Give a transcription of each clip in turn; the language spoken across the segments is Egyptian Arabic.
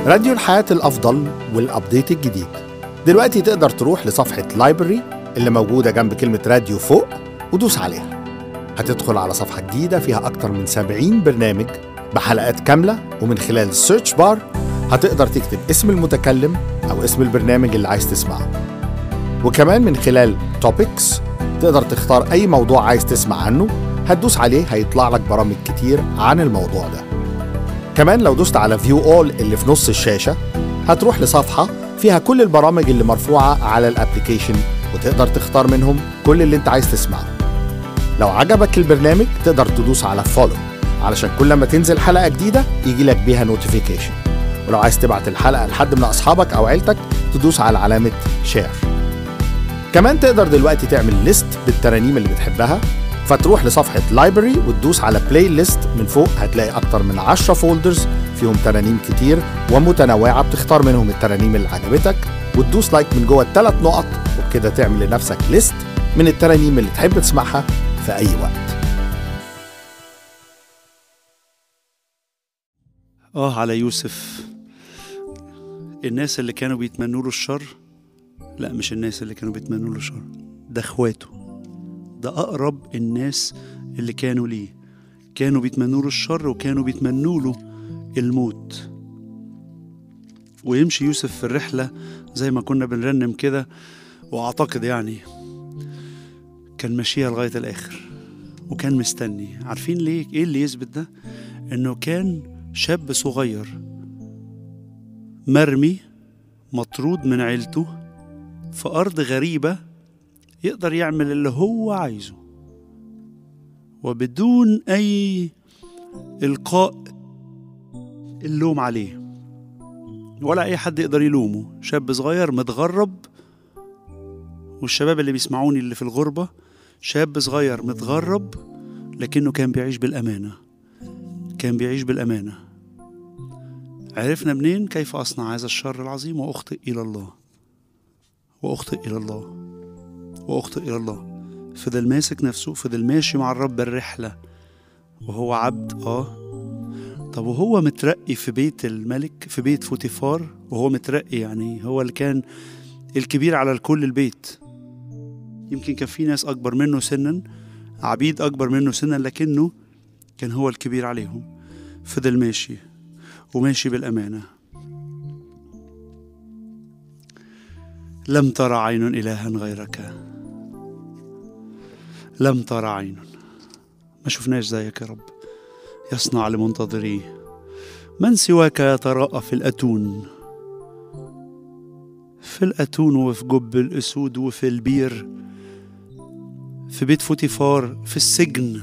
راديو الحياة الأفضل والأبديت الجديد دلوقتي تقدر تروح لصفحة لايبرري اللي موجودة جنب كلمة راديو فوق ودوس عليها هتدخل على صفحة جديدة فيها أكتر من 70 برنامج بحلقات كاملة ومن خلال السيرش بار هتقدر تكتب اسم المتكلم أو اسم البرنامج اللي عايز تسمعه وكمان من خلال توبكس تقدر تختار أي موضوع عايز تسمع عنه هتدوس عليه هيطلع لك برامج كتير عن الموضوع ده كمان لو دوست على فيو اول اللي في نص الشاشة هتروح لصفحة فيها كل البرامج اللي مرفوعة على الابليكيشن وتقدر تختار منهم كل اللي انت عايز تسمعه لو عجبك البرنامج تقدر تدوس على فولو علشان كل ما تنزل حلقة جديدة يجي لك بيها نوتيفيكيشن ولو عايز تبعت الحلقة لحد من أصحابك أو عيلتك تدوس على علامة شير كمان تقدر دلوقتي تعمل ليست بالترانيم اللي بتحبها فتروح لصفحة لايبرري وتدوس على بلاي ليست من فوق هتلاقي أكتر من 10 فولدرز فيهم ترانيم كتير ومتنوعة بتختار منهم الترانيم اللي عجبتك وتدوس لايك من جوه الثلاث نقط وبكده تعمل لنفسك ليست من الترانيم اللي تحب تسمعها في أي وقت آه على يوسف الناس اللي كانوا بيتمنوا له الشر لا مش الناس اللي كانوا بيتمنوا له الشر ده اخواته ده أقرب الناس اللي كانوا ليه كانوا بيتمنوا له الشر وكانوا بيتمنوا له الموت ويمشي يوسف في الرحلة زي ما كنا بنرنم كده وأعتقد يعني كان ماشيها لغاية الآخر وكان مستني عارفين ليه إيه اللي يثبت ده إنه كان شاب صغير مرمي مطرود من عيلته في أرض غريبة يقدر يعمل اللي هو عايزه وبدون أي إلقاء اللوم عليه ولا أي حد يقدر يلومه شاب صغير متغرب والشباب اللي بيسمعوني اللي في الغربة شاب صغير متغرب لكنه كان بيعيش بالأمانة كان بيعيش بالأمانة عرفنا منين كيف أصنع هذا الشر العظيم وأخطئ إلى الله وأخطئ إلى الله وأخطئ إلى الله فضل ماسك نفسه فضل ماشي مع الرب الرحلة وهو عبد آه طب وهو مترقي في بيت الملك في بيت فوتيفار وهو مترقي يعني هو اللي كان الكبير على الكل البيت يمكن كان في ناس أكبر منه سنا عبيد أكبر منه سنا لكنه كان هو الكبير عليهم فضل ماشي وماشي بالأمانة لم ترى عين إلها غيرك لم ترى عين ما شفناش زيك يا رب يصنع لمنتظريه من سواك يتراءى في الأتون في الأتون وفي جب الأسود وفي البير في بيت فوتيفار في السجن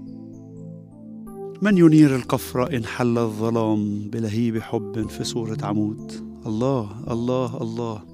من ينير القفر إن حل الظلام بلهيب حب في صورة عمود الله الله الله